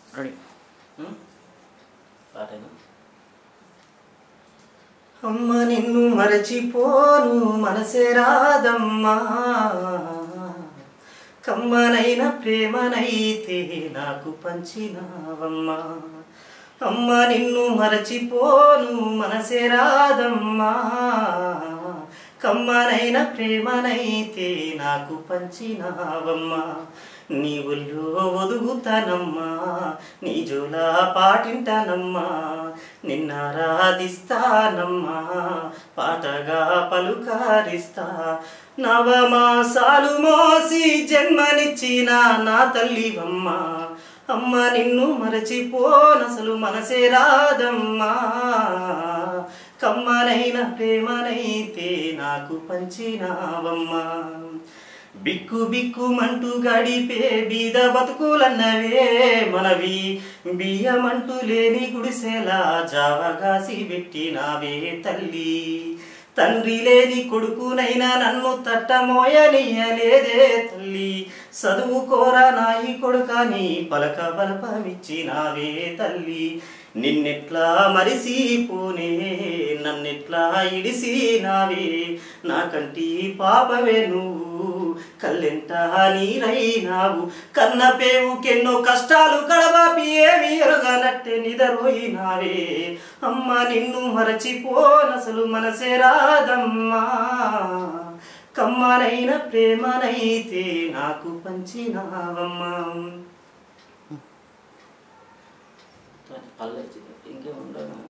ready పాటేనా అమ్మ నిన్ను మరచిపోను మనసే రాదమ్మా కమ్మనైన ప్రేమనైతే నాకు పంచినావమ్మా అమ్మ నిన్ను మరచిపోను మనసే రాదమ్మా కమ్మనైన ప్రేమనైతే నాకు పంచినావమ్మా నీ ఒళ్ళో ఒదుగుతానమ్మా నీ జోలా పాటింటానమ్మా నిన్నారాధిస్తానమ్మా పాటగా పలుకారిస్తా నవమాసాలు మోసి జన్మనిచ్చిన నా తల్లివమ్మా అమ్మ నిన్ను మరచిపోనసలు మనసే రాదమ్మా కమ్మనైన ప్రేమనైతే నాకు పంచినావమ్మా బిక్కు బిక్కుమంటూ గడిపే బీద బతుకులన్నవే మనవి బియ్యమంటూ లేని గుడిసెలా జావగాసి పెట్టినావే తల్లి తండ్రి లేని కొడుకునైనా నన్ను తట్టమోయనియలేదే తల్లి చదువుకోరా నాయి కొడుకని పలక బలపమిచ్చినావే తల్లి నిన్నెట్లా మరిసిపోనే నన్నెట్లా ఇడిసినావే నాకంటి పాపవే నువ్వు కల్లెంట నీరైనావు కన్న పేవుకెన్నో కష్టాలు కడబాపి ఏమి ఎరుగనట్టే నిదరోయినావే అమ్మ నిన్ను మరచిపోనసలు మనసే రాదమ్మా కమ్మనైన ప్రేమనైతే నాకు పంచినావమ్మా పల్లె ఇంకేముండదు